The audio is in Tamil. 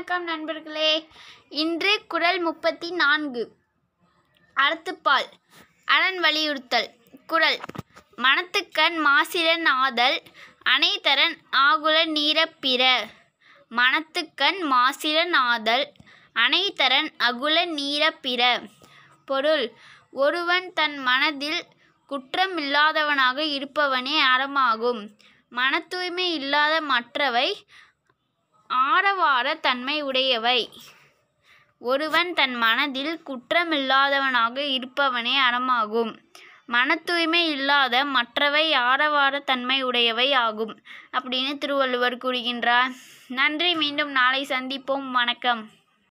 வணக்கம் நண்பர்களே இன்று குறள் முப்பத்தி நான்கு அறத்துப்பால் அரண் வலியுறுத்தல் குறள் மனத்துக்கண் மாசிலன் ஆதல் அனைதரன் ஆகுல நீரப் பிற மனத்துக்கண் மாசிலன் ஆதல் அனைதரன் அகுல நீரப் பிற பொருள் ஒருவன் தன் மனதில் குற்றமில்லாதவனாக இருப்பவனே அறமாகும் மன தூய்மை இல்லாத மற்றவை ஆரவார தன்மை உடையவை ஒருவன் தன் மனதில் குற்றமில்லாதவனாக இருப்பவனே அறமாகும் மன தூய்மை இல்லாத மற்றவை ஆரவார தன்மை உடையவை ஆகும் அப்படின்னு திருவள்ளுவர் கூறுகின்றார் நன்றி மீண்டும் நாளை சந்திப்போம் வணக்கம்